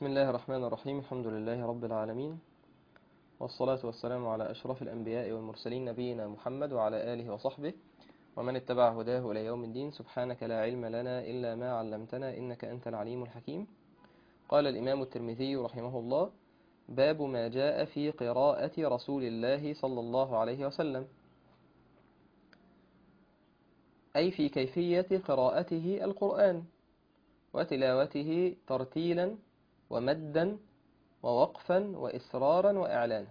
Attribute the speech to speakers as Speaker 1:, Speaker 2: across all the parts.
Speaker 1: بسم الله الرحمن الرحيم الحمد لله رب العالمين والصلاة والسلام على أشرف الأنبياء والمرسلين نبينا محمد وعلى آله وصحبه ومن اتبع هداه إلى يوم الدين سبحانك لا علم لنا إلا ما علمتنا إنك أنت العليم الحكيم قال الإمام الترمذي رحمه الله باب ما جاء في قراءة رسول الله صلى الله عليه وسلم أي في كيفية قراءته القرآن وتلاوته ترتيلا ومدا ووقفا وإسرارا وإعلانا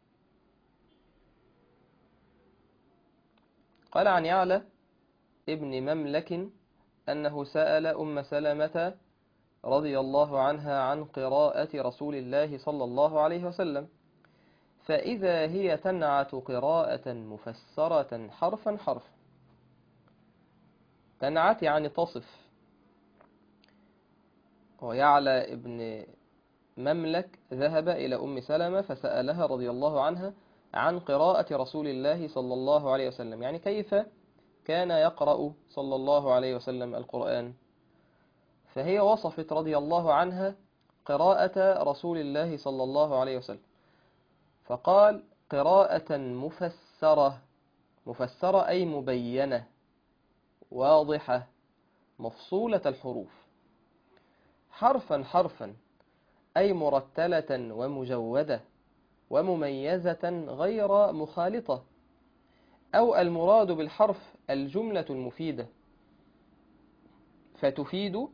Speaker 1: قال عن يعلى ابن مملك أنه سأل أم سلمة رضي الله عنها عن قراءة رسول الله صلى الله عليه وسلم فإذا هي تنعت قراءة مفسرة حرفا حرفا تنعت يعني تصف ويعلى ابن مملك ذهب إلى أم سلمة فسألها رضي الله عنها عن قراءة رسول الله صلى الله عليه وسلم يعني كيف كان يقرأ صلى الله عليه وسلم القرآن فهي وصفت رضي الله عنها قراءة رسول الله صلى الله عليه وسلم فقال قراءة مفسرة مفسرة أي مبينة واضحة مفصولة الحروف حرفا حرفا أي مرتلة ومجودة ومميزة غير مخالطة أو المراد بالحرف الجملة المفيدة فتفيد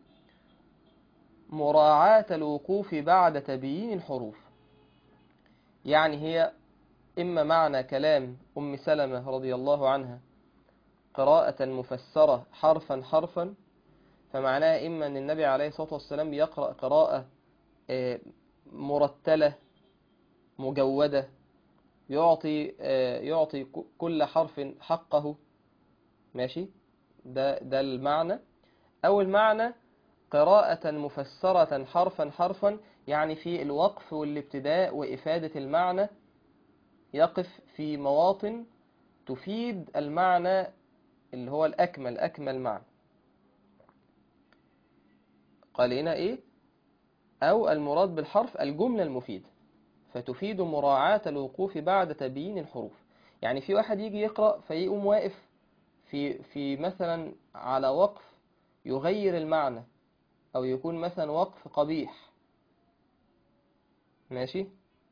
Speaker 1: مراعاة الوقوف بعد تبيين الحروف يعني هي إما معنى كلام أم سلمة رضي الله عنها قراءة مفسرة حرفا حرفا فمعناها إما أن النبي عليه الصلاة والسلام يقرأ قراءة مرتلة مجودة يعطي يعطي كل حرف حقه ماشي ده ده المعنى أو المعنى قراءة مفسرة حرفا حرفا يعني في الوقف والابتداء وإفادة المعنى يقف في مواطن تفيد المعنى اللي هو الأكمل أكمل معنى قال هنا إيه أو المراد بالحرف الجملة المفيدة فتفيد مراعاة الوقوف بعد تبيين الحروف يعني في واحد يجي يقرأ فيقوم واقف في في مثلا على وقف يغير المعنى أو يكون مثلا وقف قبيح ماشي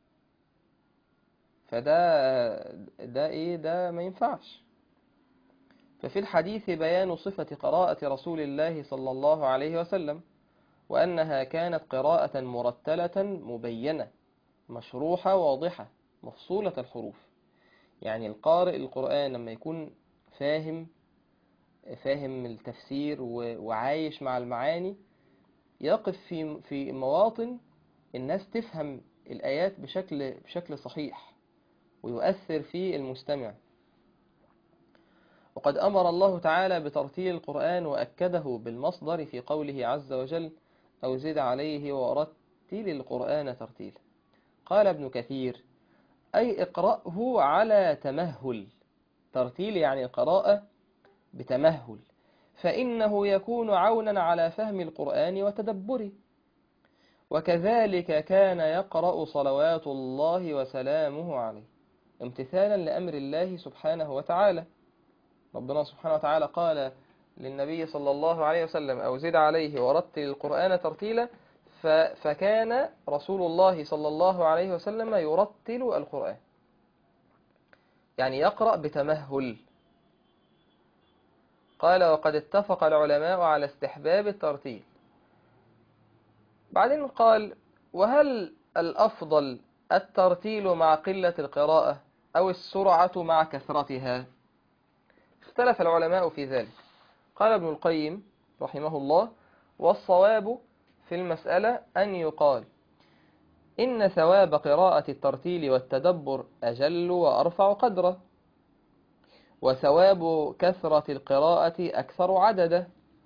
Speaker 1: فده ده إيه ده ما ينفعش ففي الحديث بيان صفة قراءة رسول الله صلى الله عليه وسلم وأنها كانت قراءة مرتلة مبينة مشروحة واضحة مفصولة الحروف يعني القارئ القرآن لما يكون فاهم فاهم التفسير وعايش مع المعاني يقف في في مواطن الناس تفهم الآيات بشكل بشكل صحيح ويؤثر في المستمع وقد أمر الله تعالى بترتيل القرآن وأكده بالمصدر في قوله عز وجل أو زد عليه ورتل القرآن ترتيلا قال ابن كثير أي اقرأه على تمهل ترتيل يعني قراءة بتمهل فإنه يكون عونا على فهم القرآن وتدبره وكذلك كان يقرأ صلوات الله وسلامه عليه امتثالا لأمر الله سبحانه وتعالى ربنا سبحانه وتعالى قال للنبي صلى الله عليه وسلم أو زد عليه ورتل القرآن ترتيلا فكان رسول الله صلى الله عليه وسلم يرتل القرآن يعني يقرأ بتمهل قال وقد اتفق العلماء على استحباب الترتيل بعدين قال وهل الأفضل الترتيل مع قلة القراءة أو السرعة مع كثرتها اختلف العلماء في ذلك قال ابن القيم رحمه الله والصواب في المسألة أن يقال إن ثواب قراءة الترتيل والتدبر أجل وأرفع قدرا وثواب كثرة القراءة أكثر عددا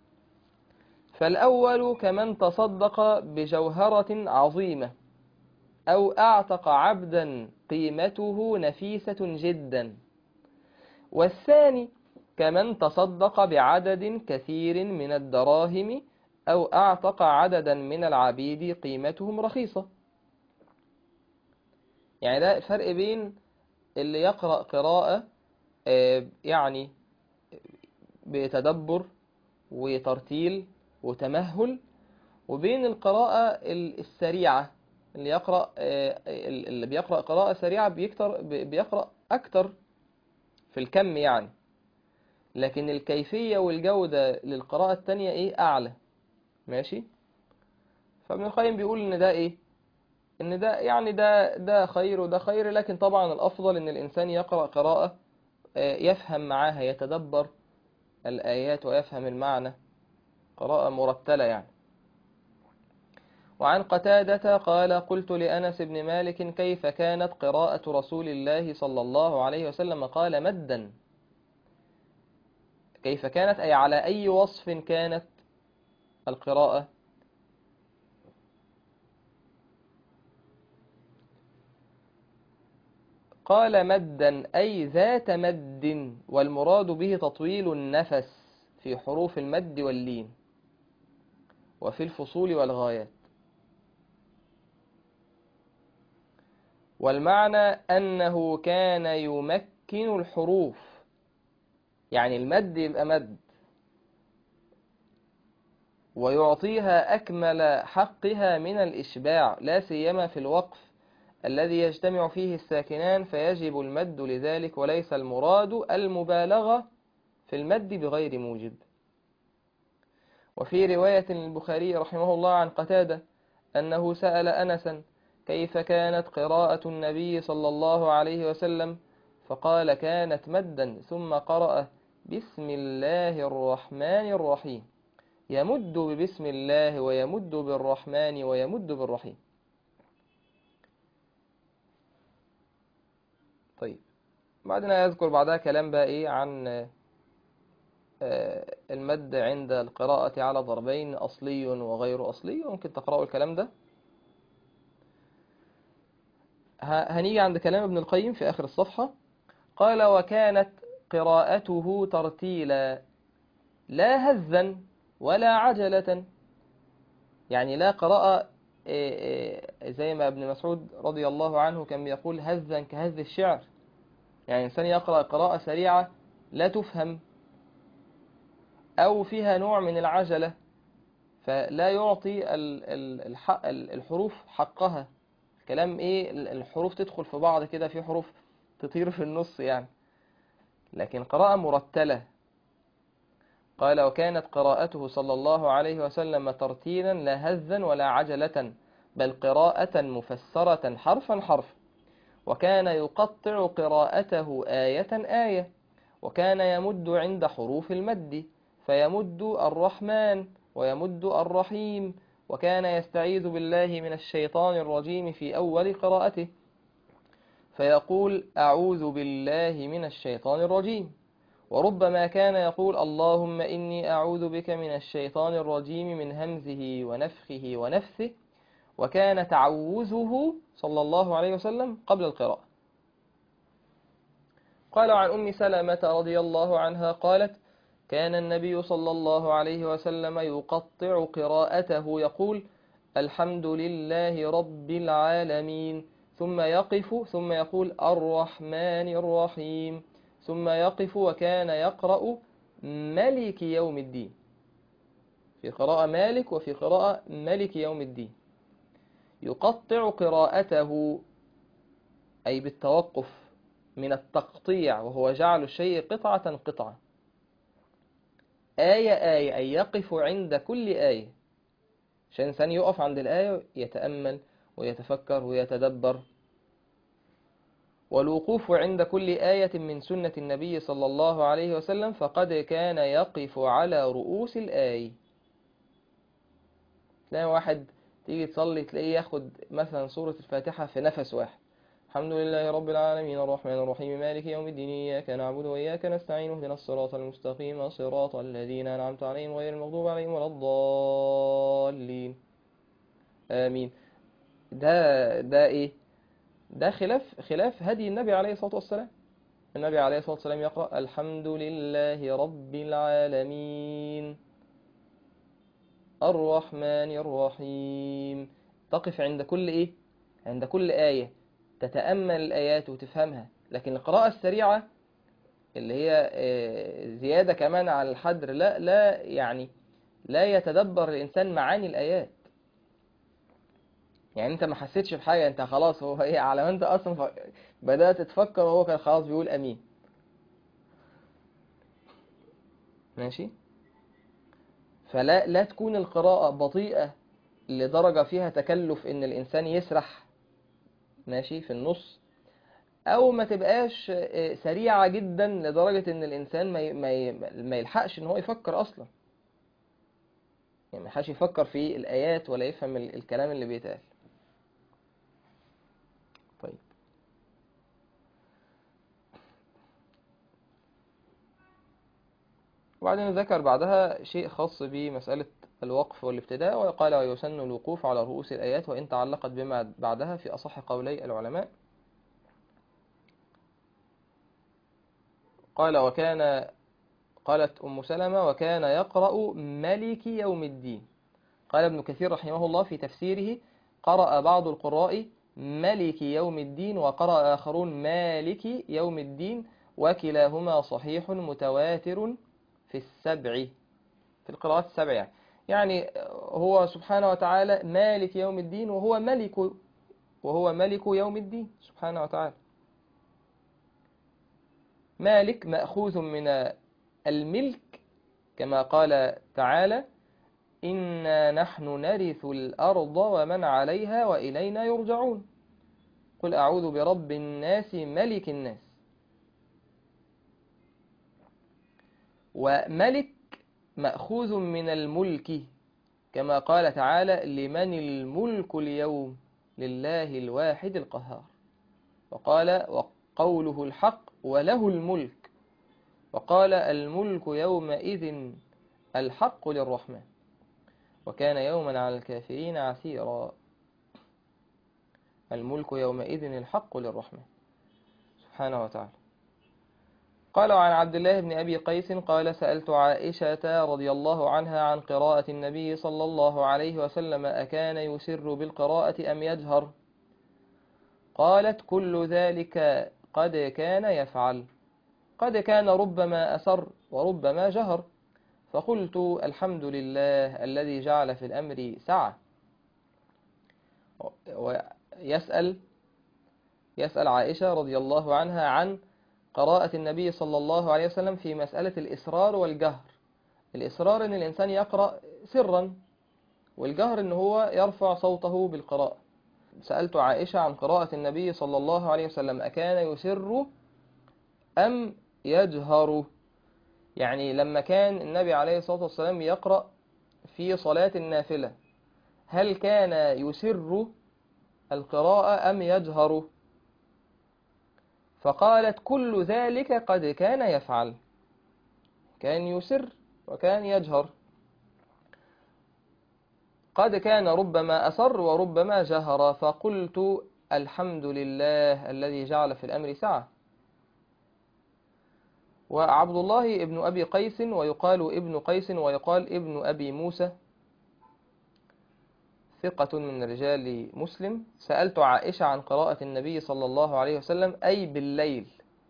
Speaker 1: فالأول كمن تصدق بجوهرة عظيمة أو أعتق عبدا قيمته نفيسة جدا والثاني كمن تصدق بعدد كثير من الدراهم أو أعتق عددا من العبيد قيمتهم رخيصة يعني ده الفرق بين اللي يقرأ قراءة آه، يعني بتدبر وترتيل وتمهل وبين القراءة ال- السريعة اللي يقرأ آه، اللي بيقرأ قراءة سريعة بيكتر بيقرأ أكتر في الكم يعني لكن الكيفية والجودة للقراءة التانية إيه أعلى ماشي فابن القيم بيقول إن ده إيه إن ده يعني ده ده خير وده خير لكن طبعا الأفضل إن الإنسان يقرأ قراءة آه، يفهم معاها يتدبر الآيات ويفهم المعنى قراءة مرتلة يعني وعن قتادة قال قلت لأنس بن مالك كيف كانت قراءة رسول الله صلى الله عليه وسلم قال مدا كيف كانت أي على أي وصف كانت القراءة قال مدا أي ذات مد والمراد به تطويل النفس في حروف المد واللين وفي الفصول والغايات والمعنى أنه كان يمكن الحروف يعني المد يبقى مد ويعطيها أكمل حقها من الإشباع لا سيما في الوقف الذي يجتمع فيه الساكنان فيجب المد لذلك وليس المراد المبالغة في المد بغير موجب وفي رواية البخاري رحمه الله عن قتادة أنه سأل أنسا كيف كانت قراءة النبي صلى الله عليه وسلم فقال كانت مدا ثم قرأ بسم الله الرحمن الرحيم يمد ببسم الله ويمد بالرحمن ويمد بالرحيم طيب بعدين يذكر بعدها كلام بقى ايه عن آه، المد عند القراءة على ضربين أصلي وغير أصلي ممكن تقرأوا الكلام ده ه- هنيجي عند كلام ابن القيم في آخر الصفحة قال وكانت قراءته ترتيلا لا هزا ولا عجلة يعني لا قراءة إيه إيه زي ما ابن مسعود رضي الله عنه كان بيقول هزا كهز الشعر يعني إنسان يقرأ قراءة سريعة لا تفهم أو فيها نوع من العجلة فلا يعطي ال- ال- الحق ال- الحروف حقها الكلام إيه ال- الحروف تدخل في بعض كده في حروف تطير في النص يعني لكن قراءة مرتلة قال وكانت قراءته صلى الله عليه وسلم ترتيلا لا هزا ولا عجلة بل قراءة مفسرة حرفا حرفا وكان يقطع قراءته آية آية وكان يمد عند حروف المد فيمد الرحمن ويمد الرحيم وكان يستعيذ بالله من الشيطان الرجيم في أول قراءته فيقول أعوذ بالله من الشيطان الرجيم وربما كان يقول اللهم إني أعوذ بك من الشيطان الرجيم من همزه ونفخه ونفثه وكان تعوذه صلى الله عليه وسلم قبل القراءة قال عن أم سلمة رضي الله عنها قالت كان النبي صلى الله عليه وسلم يقطع قراءته يقول الحمد لله رب العالمين ثم يقف ثم يقول الرحمن الرحيم ثم يقف وكان يقرأ ملك يوم الدين في قراءة مالك وفي قراءة ملك يوم الدين يقطع قراءته أي بالتوقف من التقطيع وهو جعل الشيء قطعة قطعة آية آية أي يقف عند كل آية عشان الإنسان يقف عند الآية يتأمل ويتفكر ويتدبر والوقوف عند كل آية من سنة النبي صلى الله عليه وسلم فقد كان يقف على رؤوس الآية تلاقي واحد تيجي تصلي تلاقيه ياخد مثلا سورة الفاتحة في نفس واحد الحمد لله رب العالمين الرحمن الرحيم مالك يوم الدين إياك نعبد وإياك نستعين اهدنا الصراط المستقيم صراط الذين أنعمت عليهم غير المغضوب عليهم ولا الضالين آمين ده ده إيه ده خلاف خلاف هدي النبي عليه الصلاة والسلام النبي عليه الصلاة والسلام يقرأ الحمد لله رب العالمين الرحمن الرحيم تقف عند كل إيه؟ عند كل آية تتأمل الآيات وتفهمها لكن القراءة السريعة اللي هي آه، زيادة كمان على الحدر لا لا يعني لا يتدبر الإنسان معاني الآيات يعني أنت ما حسيتش بحاجة أنت خلاص هو إيه على ما أنت أصلا ف... بدأت تفكر وهو كان خلاص بيقول أمين ماشي فلا لا تكون القراءة بطيئة لدرجة فيها تكلف إن الإنسان يسرح ماشي في النص أو ما تبقاش آه، سريعة جدا لدرجة إن الإنسان ما ي- ما ي- ما يلحقش إن هو يفكر أصلا يعني ما يلحقش يفكر في الآيات ولا يفهم ال- الكلام اللي بيتقال طيب وبعدين ذكر بعدها شيء خاص بمسألة الوقف والابتداء وقال ويسن الوقوف على رؤوس الآيات وإن تعلقت بما بعدها في أصح قولي العلماء قال وكان قالت أم سلمة وكان يقرأ ملك يوم الدين قال ابن كثير رحمه الله في تفسيره قرأ بعض القراء ملك يوم الدين وقرأ آخرون مالك يوم الدين وكلاهما صحيح متواتر في السبع في القراءات السبع يعني يعني هو سبحانه وتعالى مالك يوم الدين وهو ملك وهو ملك يوم الدين سبحانه وتعالى مالك مأخوذ من الملك كما قال تعالى إنا نحن نرث الأرض ومن عليها وإلينا يرجعون قل أعوذ برب الناس ملك الناس وملك مأخوذ من الملك كما قال تعالى لمن الملك اليوم لله الواحد القهار وقال وقوله الحق وله الملك وقال الملك يومئذ الحق للرحمن وكان يوما على الكافرين عسيرا الملك يومئذ الحق للرحمن سبحانه وتعالى قال عن عبد الله بن أبي قيس قال سألت عائشة رضي الله عنها عن قراءة النبي صلى الله عليه وسلم أكان يسر بالقراءة أم يجهر قالت كل ذلك قد كان يفعل قد كان ربما أسر وربما جهر فقلت الحمد لله الذي جعل في الأمر سعة ويسأل يسأل عائشة رضي الله عنها عن قراءة النبي صلى الله عليه وسلم في مسألة الإسرار والجهر الإسرار أن الإنسان يقرأ سرا والجهر أن هو يرفع صوته بالقراءة سألت عائشة عن قراءة النبي صلى الله عليه وسلم أكان يسر أم يجهر يعني لما كان النبي عليه الصلاة والسلام يقرأ في صلاة النافلة هل كان يسر القراءة أم يجهر فقالت كل ذلك قد كان يفعل كان يسر وكان يجهر قد كان ربما أسر وربما جهر فقلت الحمد لله الذي جعل في الأمر سعة وعبد الله ابن أبي قيس ويقال ابن قيس ويقال ابن أبي موسى ثقة من رجال مسلم سألت عائشة عن قراءة النبي صلى الله عليه وسلم أي بالليل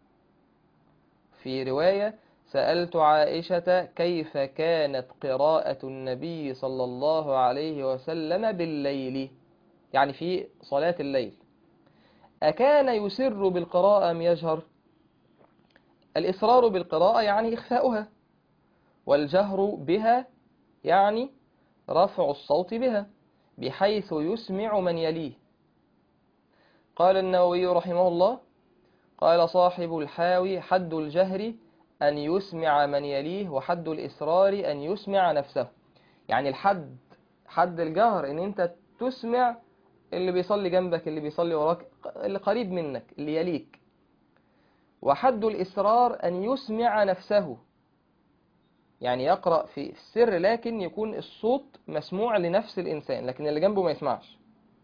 Speaker 1: في رواية سألت عائشة كيف كانت قراءة النبي صلى الله عليه وسلم بالليل يعني في صلاة الليل أكان يسر بالقراءة أم يجهر الإصرار بالقراءة يعني إخفاؤها والجهر بها يعني رفع الصوت بها بحيث يسمع من يليه قال النووي رحمه الله قال صاحب الحاوي حد الجهر أن يسمع من يليه وحد الإسرار أن يسمع نفسه يعني الحد حد الجهر أن أنت تسمع اللي بيصلي جنبك اللي بيصلي وراك اللي قريب منك اللي يليك وحد الإسرار أن يسمع نفسه يعني يقرأ في السر لكن يكون الصوت مسموع لنفس الإنسان لكن اللي جنبه ما يسمعش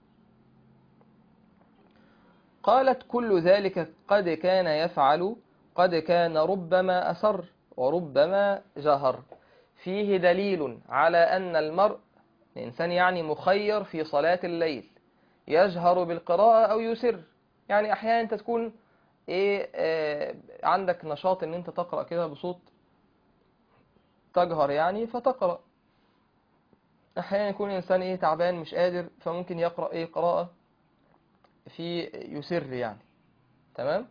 Speaker 1: قالت كل ذلك قد كان يفعل قد كان ربما أسر وربما جهر فيه دليل على أن المرء الإنسان يعني مخير في صلاة الليل يجهر بالقراءة أو يسر يعني أحيانا أنت تكون إيه آه عندك نشاط إن أنت تقرأ كده بصوت تجهر يعني فتقرأ أحيانا يكون الإنسان إيه تعبان مش قادر فممكن يقرأ إيه قراءة في يسر يعني تمام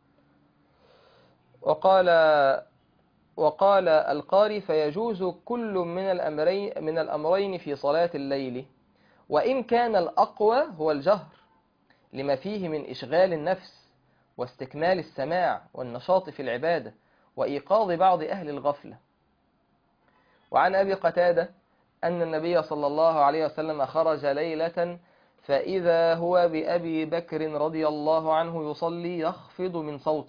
Speaker 1: وقال وقال القاري فيجوز كل من الأمرين من الأمرين في صلاة الليل وإن كان الأقوى هو الجهر لما فيه من إشغال النفس واستكمال السماع والنشاط في العبادة وإيقاظ بعض أهل الغفلة وعن أبي قتادة أن النبي صلى الله عليه وسلم خرج ليلة فإذا هو بأبي بكر رضي الله عنه يصلي يخفض من صوته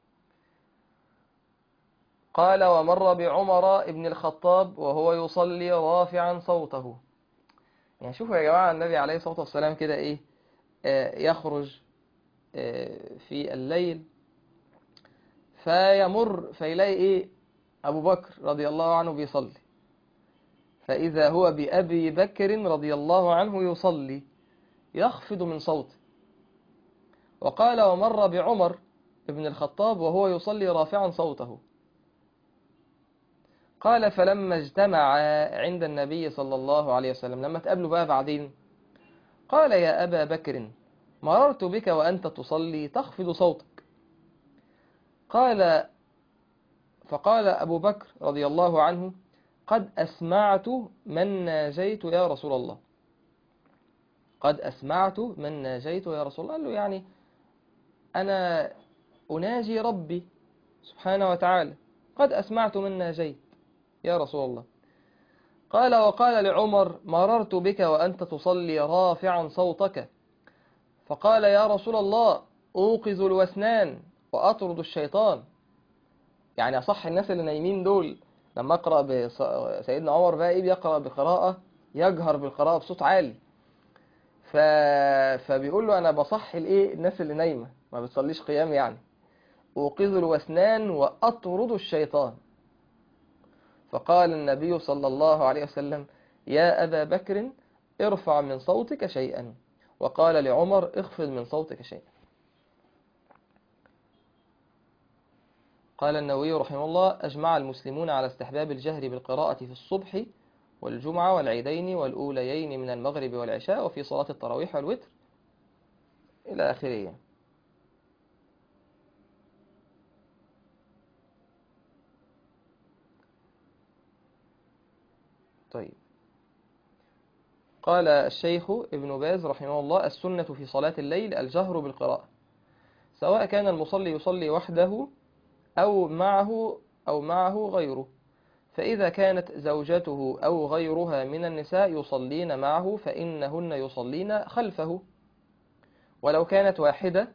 Speaker 1: قال ومر بعمر بن الخطاب وهو يصلي رافعا صوته يعني شوفوا يا جماعة النبي عليه الصلاة والسلام كده إيه آه يخرج آه في الليل فيمر فيلاقي إيه أبو بكر رضي الله عنه بيصلي فإذا هو بأبي بكر رضي الله عنه يصلي يخفض من صوته وقال ومر بعمر بن الخطاب وهو يصلي رافعا صوته قال فلما اجتمع عند النبي صلى الله عليه وسلم لما تقابلوا بقى بعدين قال يا أبا بكر مررت بك وأنت تصلي تخفض صوتك قال فقال أبو بكر رضي الله عنه قد أسمعت من ناجيت يا رسول الله قد أسمعت من ناجيت يا رسول الله قال له يعني أنا أناجي ربي سبحانه وتعالى قد أسمعت من ناجيت يا رسول الله قال وقال لعمر مررت بك وأنت تصلي رافعا صوتك فقال يا رسول الله أوقظ الوسنان وأطرد الشيطان يعني أصح الناس اللي نايمين دول لما أقرأ بسيدنا عمر بقى إيه بيقرأ بقراءة يجهر بالقراءة بصوت عالي ف... فبيقول له أنا بصحي الإيه الناس اللي نايمة ما بتصليش قيام يعني أوقظ الوسنان وأطرد الشيطان فقال النبي صلى الله عليه وسلم يا أبا بكر ارفع من صوتك شيئا وقال لعمر اخفض من صوتك شيئا قال النووي رحمه الله أجمع المسلمون على استحباب الجهر بالقراءة في الصبح والجمعة والعيدين والأوليين من المغرب والعشاء وفي صلاة التراويح والوتر إلى آخره طيب قال الشيخ ابن باز رحمه الله السنة في صلاة الليل الجهر بالقراءة سواء كان المصلي يصلي وحده أو معه أو معه غيره فإذا كانت زوجته أو غيرها من النساء يصلين معه فإنهن يصلين خلفه ولو كانت واحدة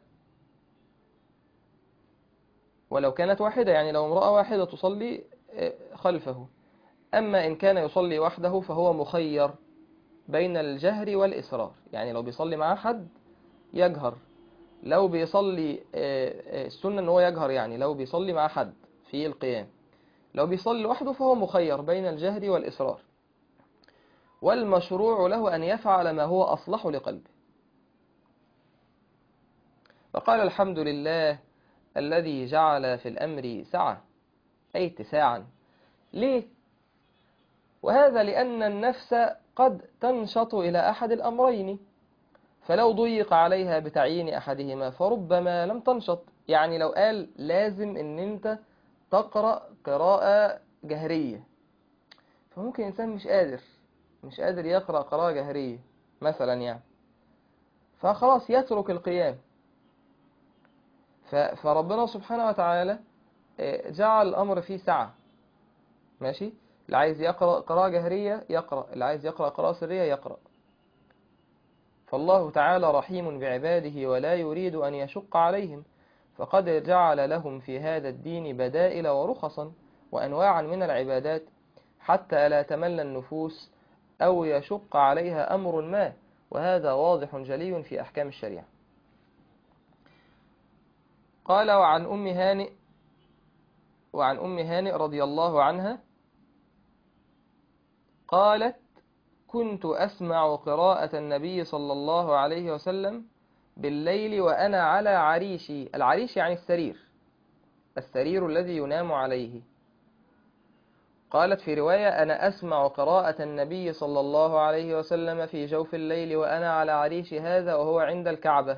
Speaker 1: ولو كانت واحدة يعني لو امرأة واحدة تصلي خلفه أما إن كان يصلي وحده فهو مخير بين الجهر والإسرار يعني لو بيصلي مع حد يجهر لو بيصلي السنة ان هو يجهر يعني لو بيصلي مع حد في القيام لو بيصلي لوحده فهو مخير بين الجهر والإسرار والمشروع له أن يفعل ما هو أصلح لقلبه فقال الحمد لله الذي جعل في الأمر سعة أي اتساعا ليه؟ وهذا لأن النفس قد تنشط إلى أحد الأمرين فلو ضيق عليها بتعيين أحدهما فربما لم تنشط يعني لو قال لازم ان انت تقرأ قراءة جهرية فممكن إنسان مش قادر مش قادر يقرأ قراءة جهرية مثلا يعني فخلاص يترك القيام فربنا سبحانه وتعالى جعل الأمر فيه سعة ماشي اللي عايز يقرأ قراءة جهرية يقرأ اللي عايز يقرأ قراءة سرية يقرأ فالله تعالى رحيم بعباده ولا يريد أن يشق عليهم فقد جعل لهم في هذا الدين بدائل ورخصا وأنواعا من العبادات حتى لا تمل النفوس أو يشق عليها أمر ما وهذا واضح جلي في أحكام الشريعة قال وعن أم هانئ وعن أم هانئ رضي الله عنها قالت كنت أسمع قراءة النبي صلى الله عليه وسلم بالليل وأنا على عريشي العريش يعني السرير السرير الذي ينام عليه قالت في رواية أنا أسمع قراءة النبي صلى الله عليه وسلم في جوف الليل وأنا على عريش هذا وهو عند الكعبة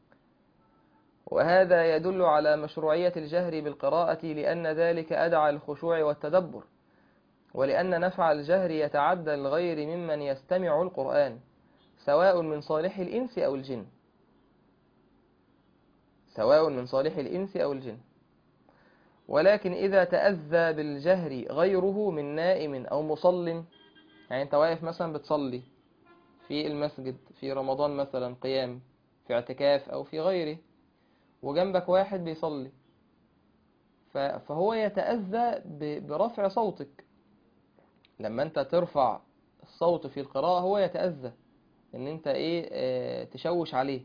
Speaker 1: وهذا يدل على مشروعية الجهر بالقراءة لأن ذلك أدعى الخشوع والتدبر ولأن نفع الجهر يتعدى الغير ممن يستمع القرآن سواء من صالح الإنس أو الجن سواء من صالح الإنس أو الجن ولكن إذا تأذى بالجهر غيره من نائم أو مصل يعني أنت واقف مثلا بتصلي في المسجد في رمضان مثلا قيام في اعتكاف أو في غيره وجنبك واحد بيصلي فهو يتأذى برفع صوتك لما أنت ترفع الصوت في القراءة هو يتأذى ان انت ايه اه تشوش عليه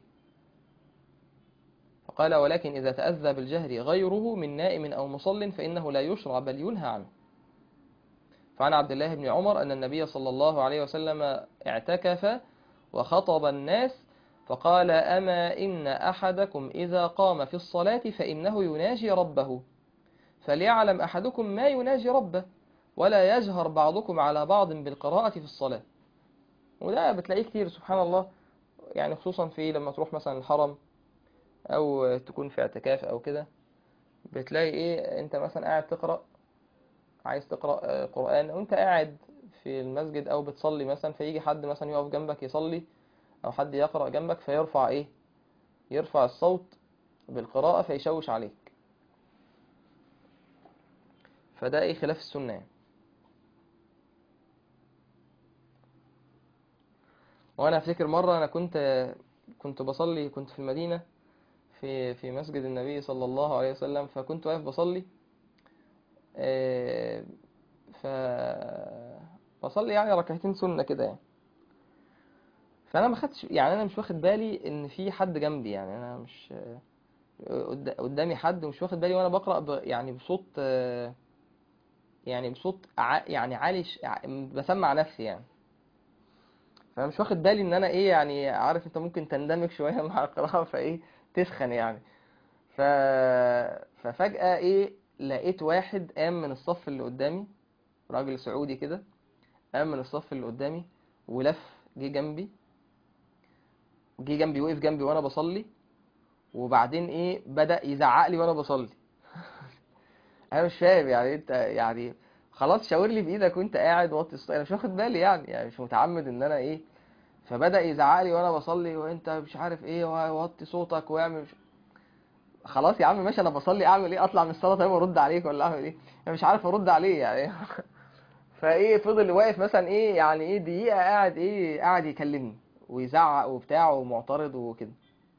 Speaker 1: فقال ولكن إذا تأذى بالجهر غيره من نائم أو مصل فإنه لا يشرع بل ينهى عنه فعن عبد الله بن عمر أن النبي صلى الله عليه وسلم اعتكف وخطب الناس فقال أما إن أحدكم إذا قام في الصلاة فإنه يناجي ربه فليعلم أحدكم ما يناجي ربه ولا يجهر بعضكم على بعض بالقراءة في الصلاة وده بتلاقيه كتير سبحان الله يعني خصوصا في لما تروح مثلا الحرم او تكون في اعتكاف او كده بتلاقي ايه انت مثلا قاعد تقرأ عايز تقرأ قرآن وانت قاعد في المسجد او بتصلي مثلا فيجي حد مثلا يقف جنبك يصلي او حد يقرأ جنبك فيرفع ايه يرفع الصوت بالقراءة فيشوش عليك فده ايه خلاف السنة يعني. وانا افتكر مرة انا كنت كنت بصلي كنت في المدينة في في مسجد النبي صلى الله عليه وسلم فكنت واقف بصلي ف بصلي يعني ركعتين سنة كده يعني فانا ما خدتش يعني انا مش واخد بالي ان في حد جنبي يعني انا مش قدامي حد ومش واخد بالي وانا بقرا ب... يعني بصوت يعني بصوت ع... يعني عالي ش... بسمع نفسي يعني فانا مش واخد بالي ان انا ايه يعني عارف انت ممكن تندمج شويه مع القراءه فايه تسخن يعني ف... ففجاه ايه لقيت واحد قام من الصف اللي قدامي راجل سعودي كده قام من الصف اللي قدامي ولف جه جنبي جه جنبي وقف جنبي وانا بصلي وبعدين ايه بدأ يزعق لي وانا بصلي انا مش فاهم يعني انت يعني خلاص شاور لي بايدك وانت قاعد وطي الصوت انا مش واخد بالي يعني يعني مش متعمد ان انا ايه فبدأ يزعق لي وانا بصلي وانت مش عارف ايه وطي صوتك واعمل مش... خلاص يا عم ماشي انا بصلي اعمل ايه اطلع من الصلاه طيب وارد عليك ولا اعمل ايه انا مش عارف ارد عليه يعني فايه فضل واقف مثلا ايه يعني ايه دقيقه قاعد ايه قاعد يكلمني ويزعق وبتاع ومعترض وكده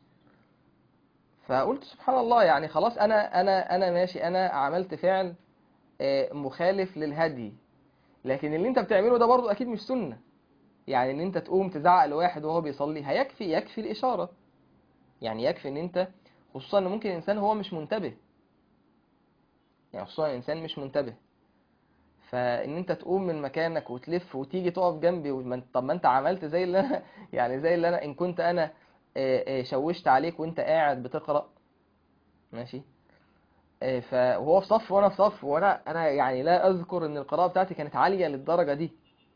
Speaker 1: فقلت سبحان الله يعني خلاص انا انا انا ماشي انا عملت فعل مخالف للهدي لكن اللي انت بتعمله ده برضو اكيد مش سنة يعني ان انت تقوم تزعق لواحد وهو بيصلي هيكفي يكفي الاشارة يعني يكفي ان انت خصوصا ان ممكن الانسان هو مش منتبه يعني خصوصا الانسان مش منتبه فان انت تقوم من مكانك وتلف وتيجي تقف جنبي ومن... طب ما انت عملت زي اللي انا يعني زي اللي انا ان كنت انا شوشت عليك وانت قاعد بتقرأ ماشي فهو في صف وانا في صف وانا انا يعني لا اذكر ان القراءة بتاعتي كانت عالية للدرجة دي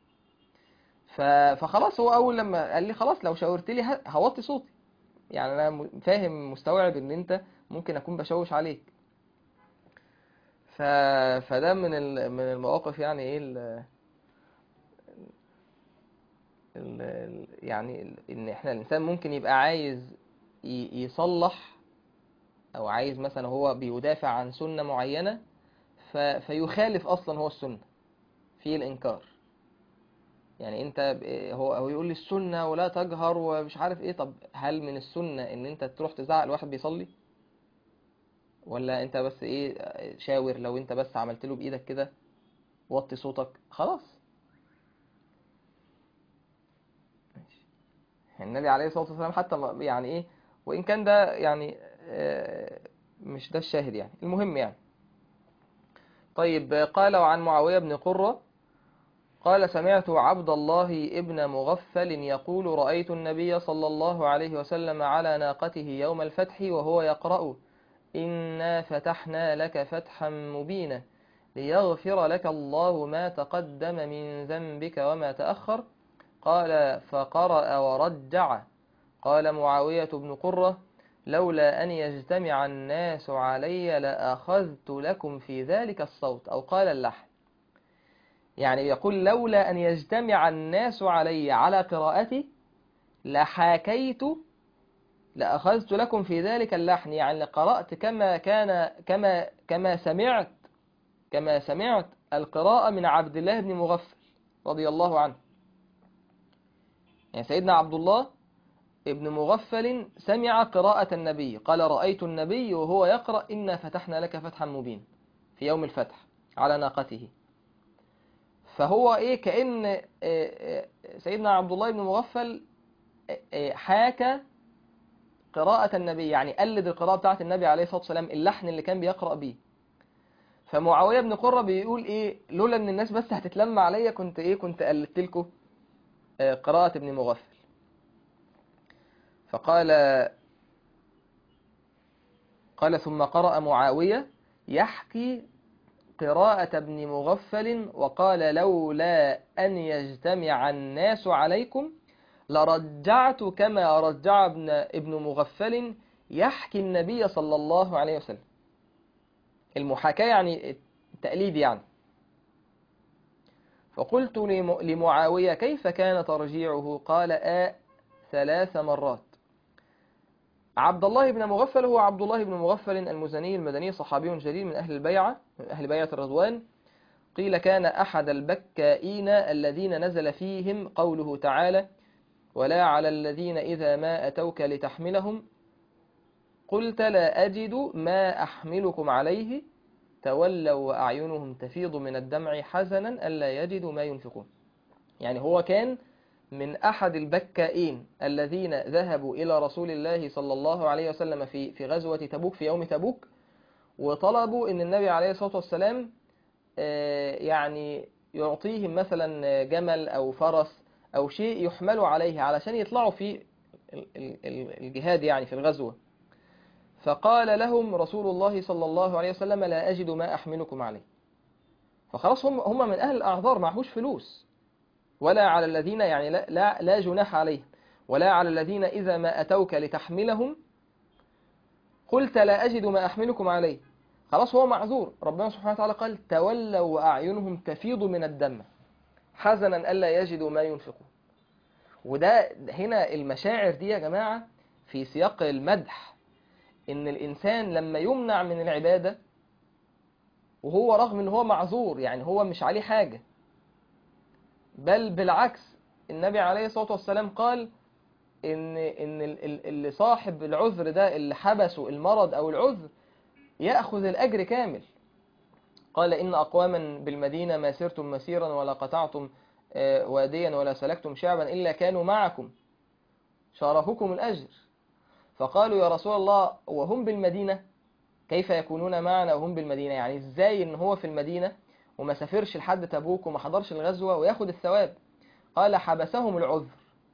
Speaker 1: فخلاص هو اول لما قال لي خلاص لو شاورت لي هوطي صوتي يعني انا فاهم مستوعب ان انت ممكن اكون بشوش عليك ف... فده من ال... من المواقف يعني ايه ال... ال... يعني ان احنا الانسان ممكن يبقى عايز ي... يصلح او عايز مثلا هو بيدافع عن سنة معينة ف... فيخالف اصلا هو السنة في الانكار يعني انت هو هو يقول لي السنة ولا تجهر ومش عارف ايه طب هل من السنة ان انت تروح تزعق لواحد بيصلي ولا انت بس ايه شاور لو انت بس عملت له بايدك كده وطي صوتك خلاص ماشي النبي عليه الصلاة والسلام حتى يعني ايه وان كان ده يعني مش ده الشاهد يعني المهم يعني طيب قال وعن معاوية بن قرة قال سمعت عبد الله ابن مغفل يقول رأيت النبي صلى الله عليه وسلم على ناقته يوم الفتح وهو يقرأ إنا فتحنا لك فتحا مبينا ليغفر لك الله ما تقدم من ذنبك وما تأخر قال فقرأ ورجع قال معاوية بن قرة لولا أن يجتمع الناس علي لأخذت لكم في ذلك الصوت أو قال اللحن يعني يقول لولا أن يجتمع الناس علي على قراءتي لحاكيت لأخذت لكم في ذلك اللحن يعني قرأت كما كان كما كما سمعت كما سمعت القراءة من عبد الله بن مغفل رضي الله عنه يعني سيدنا عبد الله ابن مغفل سمع قراءة النبي قال رأيت النبي وهو يقرأ إنا فتحنا لك فتحا مبين في يوم الفتح على ناقته فهو إيه كأن سيدنا عبد الله بن مغفل حاكى قراءة النبي يعني قلد القراءة بتاعة النبي عليه الصلاة والسلام اللحن اللي كان بيقرأ بيه فمعاوية بن قرة بيقول ايه لولا ان الناس بس هتتلم عليا كنت ايه كنت قلدت لكم قراءة ابن مغفل فقال قال ثم قرأ معاوية يحكي قراءة ابن مغفل وقال لولا أن يجتمع الناس عليكم لرجعت كما رجع ابن, ابن مغفل يحكي النبي صلى الله عليه وسلم المحاكاة يعني التقليد يعني فقلت لمعاوية كيف كان ترجيعه قال آ ثلاث مرات عبد الله بن مغفل هو عبد الله بن مغفل المزني المدني صحابي جليل من أهل البيعة من أهل بيعة الرضوان قيل كان أحد البكائين الذين نزل فيهم قوله تعالى ولا على الذين إذا ما أتوك لتحملهم قلت لا أجد ما أحملكم عليه تولوا وأعينهم تفيض من الدمع حزنا ألا يجدوا ما ينفقون يعني هو كان من أحد البكائين الذين ذهبوا إلى رسول الله صلى الله عليه وسلم في في غزوة تبوك في يوم تبوك وطلبوا أن النبي عليه الصلاة والسلام يعني يعطيهم مثلا جمل أو فرس أو شيء يحملوا عليه علشان يطلعوا في الجهاد يعني في الغزوة فقال لهم رسول الله صلى الله عليه وسلم لا أجد ما أحملكم عليه فخلاص هم هم من أهل الأعذار معهوش فلوس ولا على الذين يعني لا, لا, لا جناح عليهم ولا على الذين إذا ما أتوك لتحملهم قلت لا أجد ما أحملكم عليه خلاص هو معذور ربنا سبحانه وتعالى قال تولوا وأعينهم تفيض من الدم حزنا ألا يجدوا ما ينفقون وده هنا المشاعر دي يا جماعة في سياق المدح إن الإنسان لما يمنع من العبادة وهو رغم إن هو معذور يعني هو مش عليه حاجة بل بالعكس النبي عليه الصلاة والسلام قال إن إن اللي صاحب العذر ده اللي حبسه المرض أو العذر يأخذ الأجر كامل قال إن أقواما بالمدينة ما سرتم مسيرا ولا قطعتم واديا ولا سلكتم شعبا إلا كانوا معكم شاركوكم الأجر فقالوا يا رسول الله وهم بالمدينة كيف يكونون معنا وهم بالمدينة يعني إزاي إن هو في المدينة وما سافرش لحد تبوك وما حضرش الغزوة وياخد الثواب قال حبسهم العذر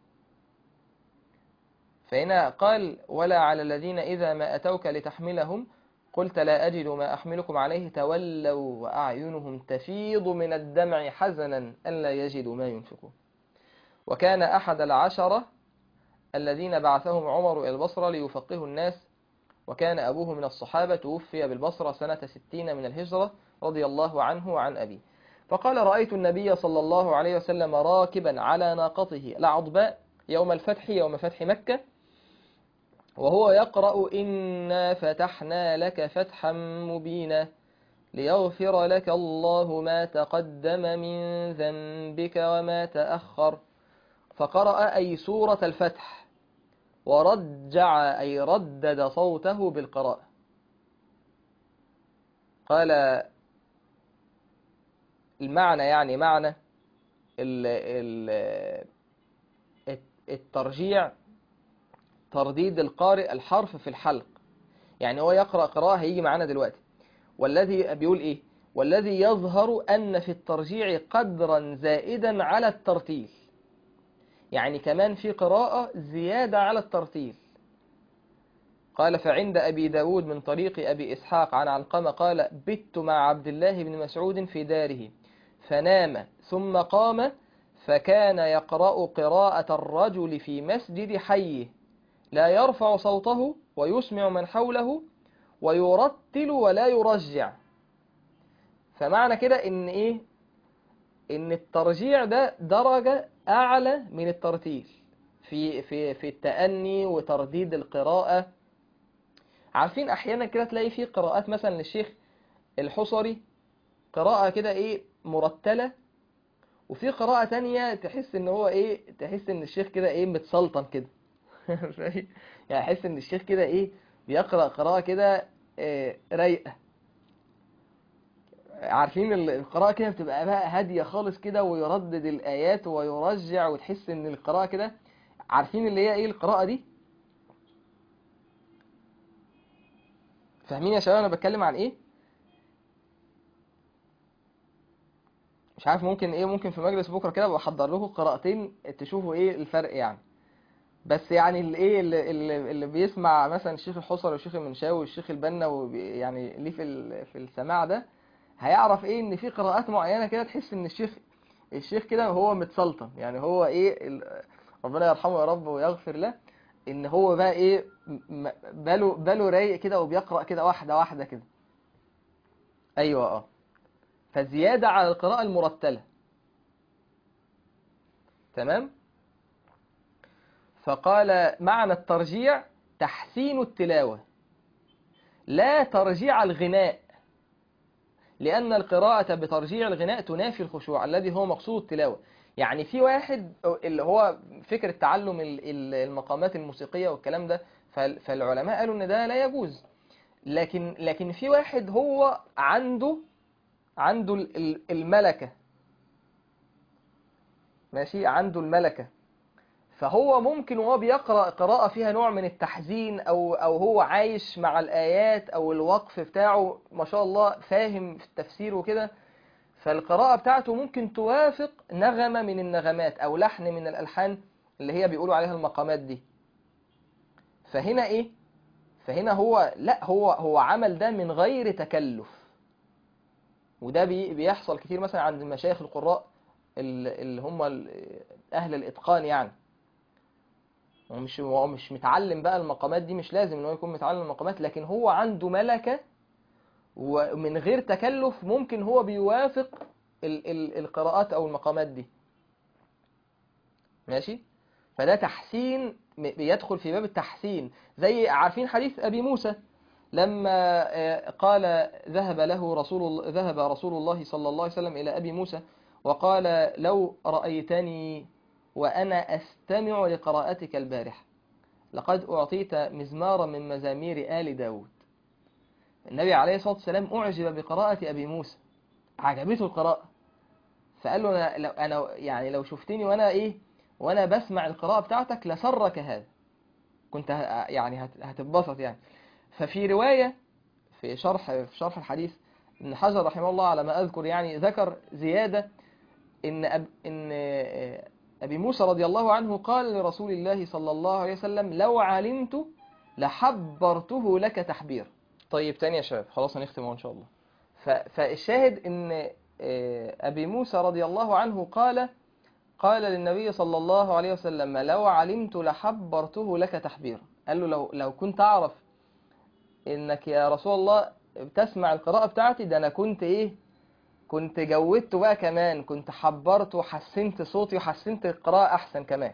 Speaker 1: فهنا قال ولا على الذين إذا ما أتوك لتحملهم قلت لا أجد ما أحملكم عليه تولوا وأعينهم تفيض من الدمع حزنا ألا يجدوا ما ينفقون وكان أحد العشرة الذين بعثهم عمر إلى البصرة ليفقهوا الناس وكان أبوه من الصحابة توفي بالبصرة سنة ستين من الهجرة رضي الله عنه وعن أبيه فقال رأيت النبي صلى الله عليه وسلم راكبا على ناقته العضباء يوم الفتح يوم فتح مكة وهو يقرأ إنا فتحنا لك فتحا مبينا ليغفر لك الله ما تقدم من ذنبك وما تأخر فقرأ أي سورة الفتح ورجع أي ردد صوته بالقراءة قال المعنى يعني معنى الترجيع ترديد القارئ الحرف في الحلق يعني هو يقرأ قراءة هيجي معانا دلوقتي والذي بيقول ايه والذي يظهر أن في الترجيع قدرا زائدا على الترتيل يعني كمان في قراءة زيادة على الترتيل قال فعند أبي داود من طريق أبي إسحاق عن علقمة قال بت مع عبد الله بن مسعود في داره فنام ثم قام فكان يقرأ قراءة الرجل في مسجد حيه لا يرفع صوته ويسمع من حوله ويرتل ولا يرجع فمعنى كده ان ايه ان الترجيع ده درجة اعلى من الترتيل في في في التأني وترديد القراءة عارفين احيانا كده تلاقي في قراءات مثلا للشيخ الحصري قراءة كده ايه مرتلة وفي قراءة تانية تحس ان هو ايه تحس ان الشيخ كده ايه متسلطن كده يعني احس ان الشيخ كده ايه بيقرأ قراءة كده إيه رايقة عارفين القراءة كده بتبقى بقى هادية خالص كده ويردد الآيات ويرجع وتحس ان القراءة كده عارفين اللي هي ايه القراءة دي فاهمين يا شباب انا بتكلم عن ايه مش عارف ممكن ايه ممكن في مجلس بكره كده بحضر لكم قراءتين تشوفوا ايه الفرق يعني بس يعني اللي ايه اللي, اللي, اللي بيسمع مثلا الشيخ الحصري والشيخ المنشاوي والشيخ البنا يعني ليه في في السماع ده هيعرف ايه ان في قراءات معينه كده تحس ان الشيخ الشيخ كده هو متسلطن يعني هو ايه ربنا يرحمه يا رب ويغفر له ان هو بقى ايه باله باله رايق كده وبيقرا كده واحده واحده كده ايوه اه فزياده على القراءه المرتله تمام فقال معنى الترجيع تحسين التلاوه لا ترجيع الغناء لأن القراءة بترجيع الغناء تنافي الخشوع الذي هو مقصود التلاوة يعني في واحد اللي هو فكرة تعلم المقامات الموسيقية والكلام ده فالعلماء قالوا ان ده لا يجوز لكن لكن في واحد هو عنده عنده الملكة ماشي عنده الملكة فهو ممكن وهو بيقرأ قراءة فيها نوع من التحزين أو, أو هو عايش مع الآيات أو الوقف بتاعه ما شاء الله فاهم في التفسير وكده فالقراءة بتاعته ممكن توافق نغمة من النغمات أو لحن من الألحان اللي هي بيقولوا عليها المقامات دي فهنا إيه؟ فهنا هو لا هو هو عمل ده من غير تكلف وده بي بيحصل كتير مثلا عند مشايخ القراء اللي هم أهل الإتقان يعني هو مش هو مش متعلم بقى المقامات دي مش لازم ان هو يكون متعلم المقامات لكن هو عنده ملكة ومن غير تكلف ممكن هو بيوافق ال ال القراءات او المقامات دي ماشي فده تحسين بيدخل في باب التحسين زي عارفين حديث ابي موسى لما قال ذهب له رسول ذهب رسول الله صلى الله عليه وسلم الى ابي موسى وقال لو رأيتني وأنا أستمع لقراءتك البارحة لقد أعطيت مزمارا من مزامير آل داود النبي عليه الصلاة والسلام أعجب بقراءة أبي موسى عجبته القراءة فقال له أنا, لو أنا يعني لو شفتني وأنا إيه وأنا بسمع القراءة بتاعتك لسرك هذا كنت يعني هتتبسط يعني ففي رواية في شرح في شرح الحديث ابن حجر رحمه الله على ما أذكر يعني ذكر زيادة إن أب إن أبي موسى رضي الله عنه قال لرسول الله صلى الله عليه وسلم لو علمت لحبرته لك تحبير طيب تاني يا شباب خلاص هنختم إن شاء الله فالشاهد إن أبي موسى رضي الله عنه قال قال للنبي صلى الله عليه وسلم لو علمت لحبرته لك تحبيرا قال له لو, لو كنت أعرف إنك يا رسول الله بتسمع القراءة بتاعتي ده أنا كنت إيه كنت جودته بقى كمان كنت حبرت وحسنت صوتي وحسنت القراءة أحسن كمان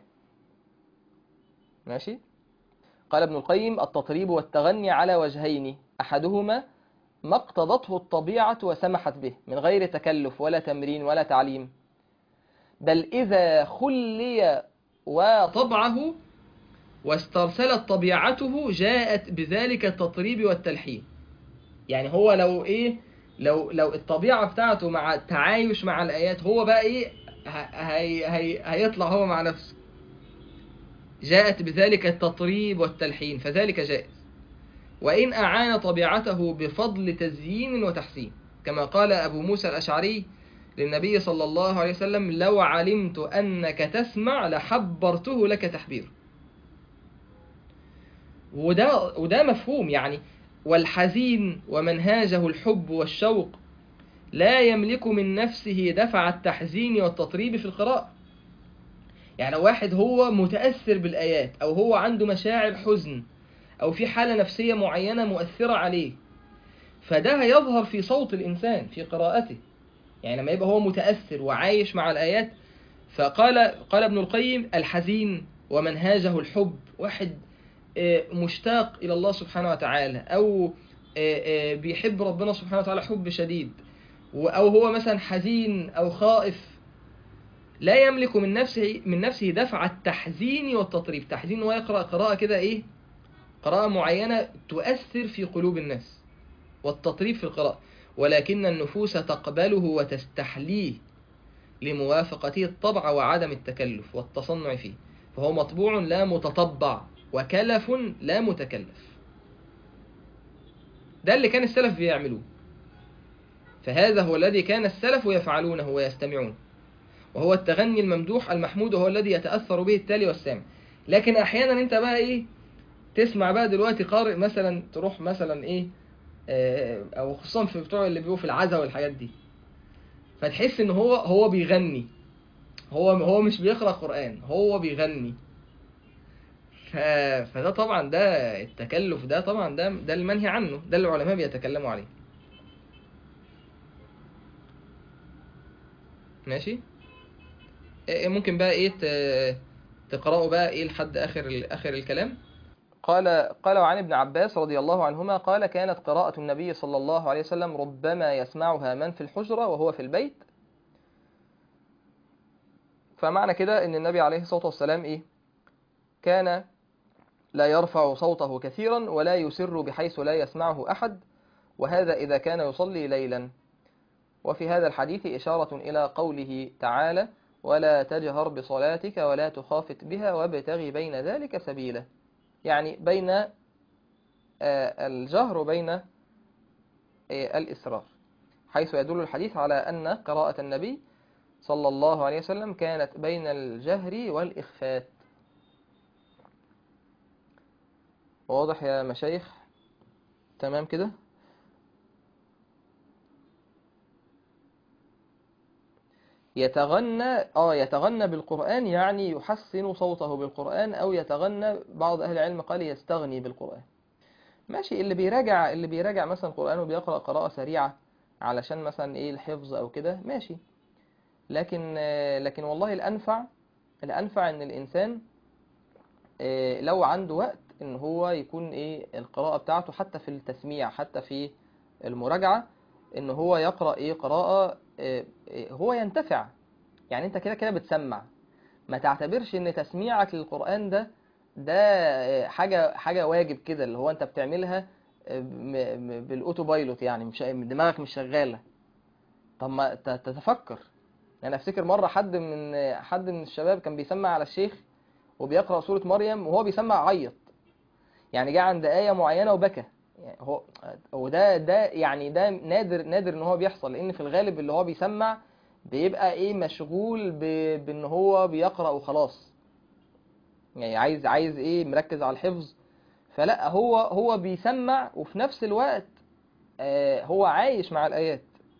Speaker 1: ماشي قال ابن القيم التطريب والتغني على وجهين أحدهما ما اقتضته الطبيعة وسمحت به من غير تكلف ولا تمرين ولا تعليم بل إذا خلي وطبعه واسترسلت طبيعته جاءت بذلك التطريب والتلحين يعني هو لو إيه لو لو الطبيعة بتاعته مع التعايش مع الآيات هو بقى إيه هي هي هيطلع هو مع نفسه جاءت بذلك التطريب والتلحين فذلك جائز وإن أعان طبيعته بفضل تزيين وتحسين كما قال أبو موسى الأشعري للنبي صلى الله عليه وسلم لو علمت أنك تسمع لحبرته لك تحبير وده, وده مفهوم يعني والحزين ومنهاجه الحب والشوق لا يملك من نفسه دفع التحزين والتطريب في القراءة يعني لو واحد هو متأثر بالآيات أو هو عنده مشاعر حزن أو في حالة نفسية معينة مؤثرة عليه فده هيظهر في صوت الإنسان في قراءته يعني لما يبقى هو متأثر وعايش مع الآيات فقال قال ابن القيم الحزين ومنهاجه الحب واحد مشتاق إلى الله سبحانه وتعالى أو بيحب ربنا سبحانه وتعالى حب شديد أو هو مثلا حزين أو خائف لا يملك من نفسه من نفسه دفع التحزين والتطريب تحزين هو يقرأ قراءة كده إيه قراءة معينة تؤثر في قلوب الناس والتطريب في القراءة ولكن النفوس تقبله وتستحليه لموافقته الطبع وعدم التكلف والتصنع فيه فهو مطبوع لا متطبع وكلف لا متكلف ده اللي كان السلف بيعملوه فهذا هو الذي كان السلف يفعلونه ويستمعون وهو التغني الممدوح المحمود وهو الذي يتأثر به التالي والسامع لكن أحيانا أنت بقى إيه تسمع بقى دلوقتي قارئ مثلا تروح مثلا إيه او خصوصا في بتوع اللي بيبقوا في العزا والحاجات دي فتحس ان هو هو بيغني هو هو مش بيقرا قران هو بيغني ف... فده طبعا ده التكلف ده طبعا ده ده المنهي عنه ده اللي العلماء بيتكلموا عليه ماشي ممكن بقى ايه تقرأوا بقى ايه لحد اخر اخر الكلام قال قال عن ابن عباس رضي الله عنهما قال كانت قراءة النبي صلى الله عليه وسلم ربما يسمعها من في الحجرة وهو في البيت فمعنى كده ان النبي عليه الصلاة والسلام ايه كان لا يرفع صوته كثيرا ولا يسر بحيث لا يسمعه أحد وهذا إذا كان يصلي ليلا وفي هذا الحديث إشارة إلى قوله تعالى ولا تجهر بصلاتك ولا تخافت بها وابتغي بين ذلك سبيلا يعني بين الجهر وبين الإسرار حيث يدل الحديث على أن قراءة النبي صلى الله عليه وسلم كانت بين الجهر والإخفات واضح يا مشايخ تمام كده يتغنى اه يتغنى بالقرآن يعني يحسن صوته بالقرآن او يتغنى بعض اهل العلم قال يستغني بالقرآن ماشي اللي بيراجع اللي بيراجع مثلا القرآن وبيقرأ قراءة سريعة علشان مثلا ايه الحفظ او كده ماشي لكن لكن والله الانفع الانفع ان الانسان لو عنده وقت ان هو يكون ايه القراءة بتاعته حتى في التسميع حتى في المراجعة ان هو يقرأ ايه قراءة هو ينتفع يعني انت كده كده بتسمع ما تعتبرش ان تسميعك للقرآن ده ده حاجة حاجة واجب كده اللي هو انت بتعملها بالاوتو بايلوت يعني مش دماغك مش شغالة طب ما تتفكر انا افتكر مرة حد من حد من الشباب كان بيسمع على الشيخ وبيقرأ سورة مريم وهو بيسمع عيط يعني جه عند آية معينة وبكى يعني هو هو ده ده يعني ده نادر نادر ان هو بيحصل لان في الغالب اللي هو بيسمع بيبقى ايه مشغول ب... بان هو بيقرأ وخلاص يعني عايز عايز ايه مركز على الحفظ فلا هو هو بيسمع وفي نفس الوقت آه هو عايش مع الآيات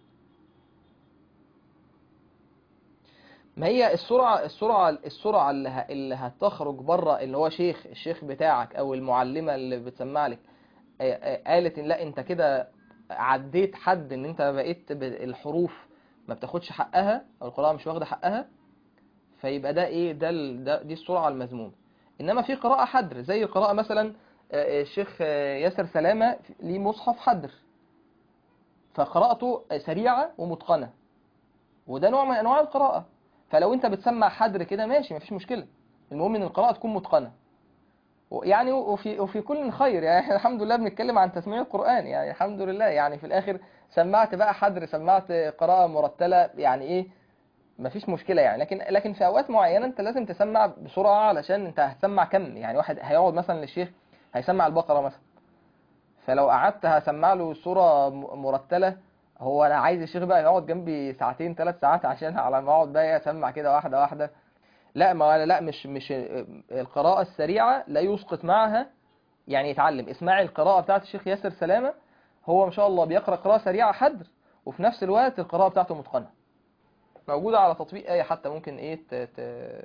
Speaker 1: ما هي السرعة السرعة السرعة اللي, ه... اللي هتخرج بره اللي هو شيخ الشيخ بتاعك او المعلمة اللي بتسمع لك قالت ان لا انت كده عديت حد ان انت بقيت الحروف ما بتاخدش حقها او القراءة مش واخدة حقها فيبقى ده ايه ده, ده دي السرعة المذمومة انما في قراءة حدر زي قراءة مثلا الشيخ ياسر سلامة ليه مصحف حدر فقراءته سريعة ومتقنة وده نوع من انواع القراءة فلو انت بتسمع حدر كده ماشي مفيش مشكلة المهم ان القراءة تكون متقنة يعني وفي وفي كل خير يعني احنا الحمد لله بنتكلم عن تسميع القرآن يعني الحمد لله يعني في الاخر سمعت بقى حدر سمعت قراءة مرتلة يعني ايه مفيش مشكلة يعني لكن لكن في اوقات معينة انت لازم تسمع بسرعة علشان انت هتسمع كم يعني واحد هيقعد مثلا للشيخ هيسمع البقرة مثلا فلو قعدت هسمع له سورة مرتلة
Speaker 2: هو انا عايز الشيخ بقى يقعد جنبي ساعتين ثلاث ساعات عشان على ما اقعد بقى اسمع كده واحده واحده لا ما انا لا مش مش القراءة السريعة لا يسقط معها يعني يتعلم اسمعي القراءة بتاعت الشيخ ياسر سلامة هو ما شاء الله بيقرأ قراءة سريعة حدر وفي نفس الوقت القراءة بتاعته متقنة موجودة على تطبيق آية حتى ممكن ايه ت... ت...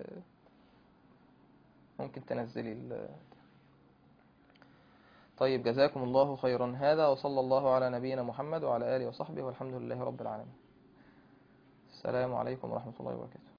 Speaker 2: ممكن تنزلي ال... طيب جزاكم الله خيرا هذا وصلى الله على نبينا محمد وعلى آله وصحبه والحمد لله رب العالمين السلام عليكم ورحمة الله وبركاته